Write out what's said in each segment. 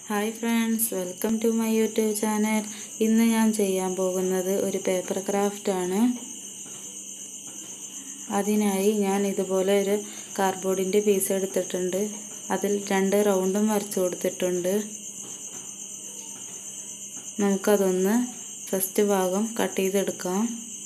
hi friends welcome to my YouTube channel ഇന്ന് ഞാൻ ചെയ്യാൻ പോകുന്നത് ഒരു പേപ്പർ ക്രാഫ്റ്റ് ആണ് അതിനായി ഞാൻ ഇതുപോലെ ഒരു കാർഡ്ബോർഡിൻ്റെ പീസ് എടുത്തിട്ടുണ്ട് അതിൽ രണ്ട് റൗണ്ടും വരച്ചു കൊടുത്തിട്ടുണ്ട് നമുക്കതൊന്ന് ഫസ്റ്റ് ഭാഗം കട്ട് ചെയ്തെടുക്കാം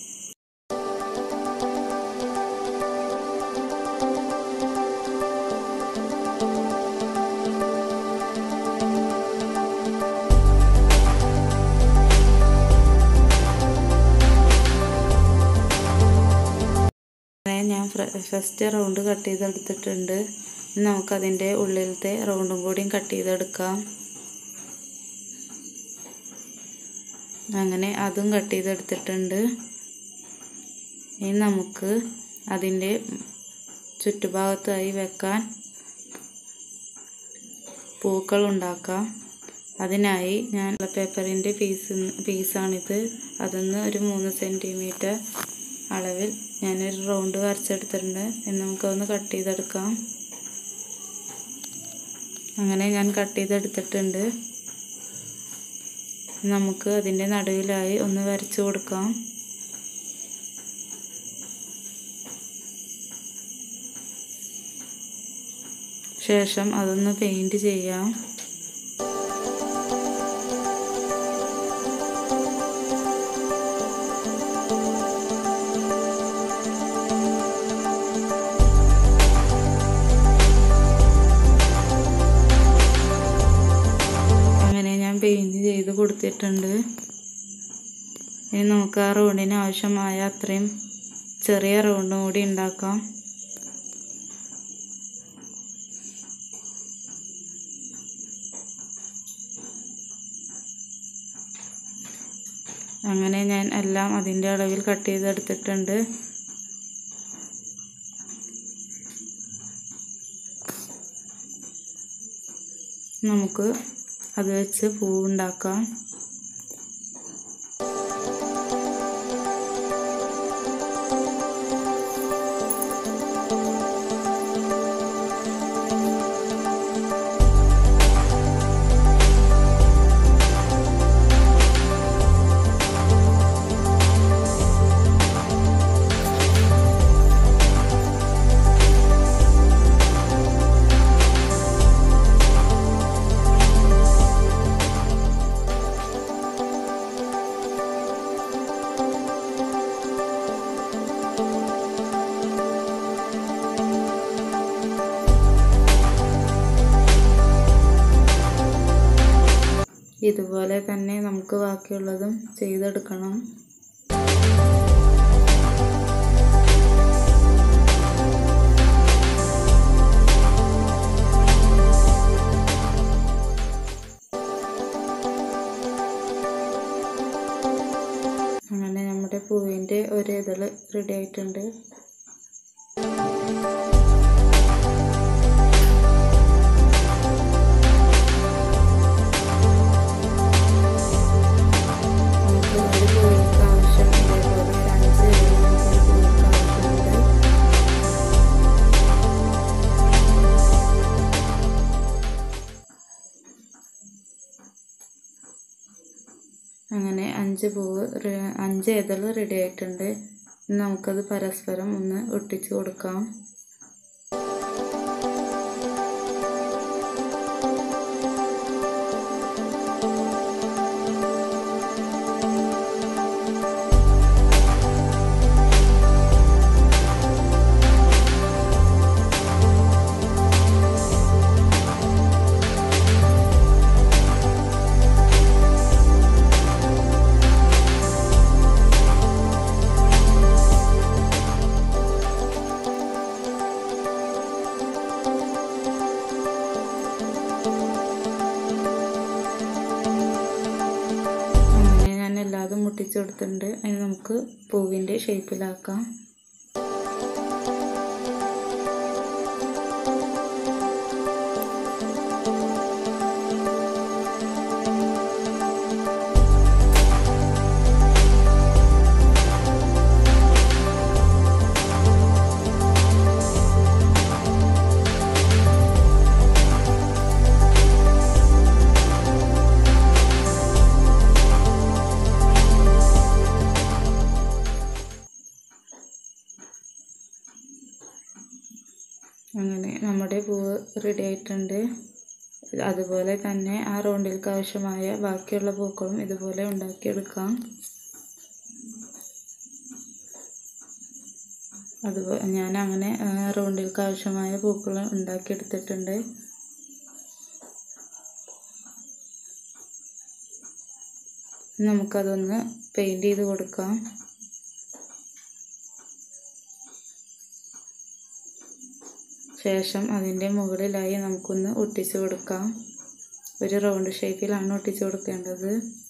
ഞാൻ ഫസ്റ്റ് റൗണ്ട് കട്ട് ചെയ്തെടുത്തിട്ടുണ്ട് നമുക്കതിൻ്റെ ഉള്ളിലത്തെ റൗണ്ടും കൂടിയും കട്ട് ചെയ്തെടുക്കാം അങ്ങനെ അതും കട്ട് ചെയ്തെടുത്തിട്ടുണ്ട് ഇനി നമുക്ക് അതിൻ്റെ ചുറ്റുഭാഗത്തായി വെക്കാൻ പൂക്കൾ ഉണ്ടാക്കാം അതിനായി ഞാൻ പേപ്പറിൻ്റെ പീസ് പീസാണിത് അതൊന്ന് ഒരു മൂന്ന് സെൻറ്റിമീറ്റർ അളവിൽ ഞാനൊരു റൗണ്ട് വരച്ചെടുത്തിട്ടുണ്ട് എന്ന് നമുക്കൊന്ന് കട്ട് ചെയ്തെടുക്കാം അങ്ങനെ ഞാൻ കട്ട് ചെയ്തെടുത്തിട്ടുണ്ട് നമുക്ക് അതിൻ്റെ നടുവിലായി ഒന്ന് വരച്ചു കൊടുക്കാം ശേഷം അതൊന്ന് പെയിൻറ് ചെയ്യാം അങ്ങനെ ഞാൻ പെയിൻറ് ചെയ്ത് കൊടുത്തിട്ടുണ്ട് ഇനി നമുക്ക് ആ റൗണ്ടിന് ആവശ്യമായ അത്രയും ചെറിയ റൗണ്ടും കൂടി ഉണ്ടാക്കാം അങ്ങനെ ഞാൻ എല്ലാം അതിൻ്റെ അളവിൽ കട്ട് ചെയ്തെടുത്തിട്ടുണ്ട് നമുക്ക് അത് വെച്ച് പൂവുണ്ടാക്കാം ഇതുപോലെ തന്നെ നമുക്ക് ബാക്കിയുള്ളതും ചെയ്തെടുക്കണം അങ്ങനെ നമ്മുടെ പൂവിൻ്റെ ഒരു ഇതൾ റെഡി ആയിട്ടുണ്ട് അങ്ങനെ അഞ്ച് പൂവ് അഞ്ച് ഇതൾ റെഡി ആയിട്ടുണ്ട് നമുക്കത് പരസ്പരം ഒന്ന് ഒട്ടിച്ചു കൊടുക്കാം അങ്ങനെ ഞാൻ എല്ലാതും മുട്ടിച്ചു കൊടുത്തിട്ടുണ്ട് അതിന് നമുക്ക് പൂവിൻ്റെ ഷേപ്പിലാക്കാം അങ്ങനെ നമ്മുടെ പൂവ് റെഡി ആയിട്ടുണ്ട് അതുപോലെ തന്നെ ആ റൗണ്ടിലേക്ക് ആവശ്യമായ ബാക്കിയുള്ള പൂക്കളും ഇതുപോലെ ഉണ്ടാക്കിയെടുക്കാം അതുപോലെ ഞാൻ അങ്ങനെ റൗണ്ടിലേക്ക് ആവശ്യമായ പൂക്കൾ ഉണ്ടാക്കിയെടുത്തിട്ടുണ്ട് നമുക്കതൊന്ന് പെയിൻറ് ചെയ്ത് കൊടുക്കാം ശേഷം അതിൻ്റെ മുകളിലായി നമുക്കൊന്ന് ഒട്ടിച്ചു കൊടുക്കാം ഒരു റൗണ്ട് ഷേപ്പിലാണ് ഒട്ടിച്ചു കൊടുക്കേണ്ടത്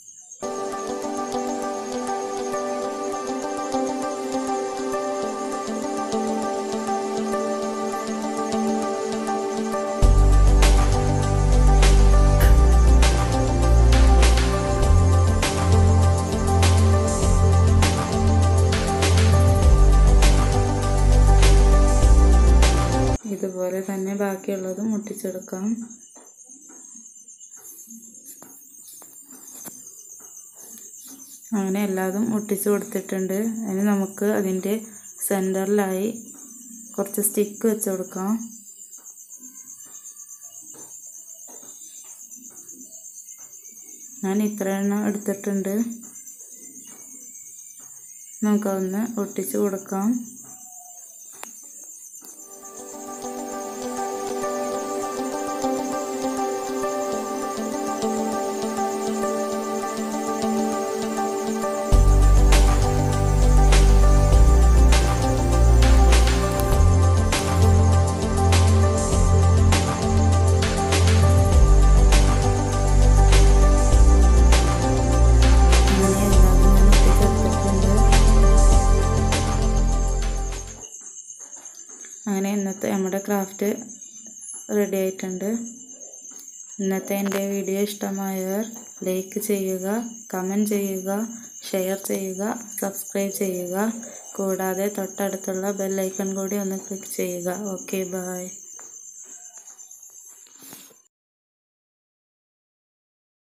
ഇതുപോലെ തന്നെ ബാക്കിയുള്ളതും മുട്ടിച്ചെടുക്കാം അങ്ങനെ എല്ലാതും ഒട്ടിച്ചു കൊടുത്തിട്ടുണ്ട് അതിന് നമുക്ക് അതിൻ്റെ സെൻറ്ററിലായി കുറച്ച് സ്റ്റിക്ക് വെച്ച് കൊടുക്കാം ഞാൻ ഇത്ര എണ്ണം എടുത്തിട്ടുണ്ട് നമുക്കതൊന്ന് ഒട്ടിച്ചു കൊടുക്കാം അങ്ങനെ എല്ലാതും ഞാൻ ഒട്ടിച്ചെടുത്തിട്ടുണ്ട് അങ്ങനെ ഇന്നത്തെ നമ്മുടെ ക്രാഫ്റ്റ് റെഡി ആയിട്ടുണ്ട് ഇന്നത്തെ എൻ്റെ വീഡിയോ ഇഷ്ടമായവർ ലൈക്ക് ചെയ്യുക കമൻറ്റ് ചെയ്യുക ഷെയർ ചെയ്യുക സബ്സ്ക്രൈബ് ചെയ്യുക കൂടാതെ തൊട്ടടുത്തുള്ള ബെല്ലൈക്കൺ കൂടി ഒന്ന് ക്ലിക്ക് ചെയ്യുക ഓക്കെ ബായ്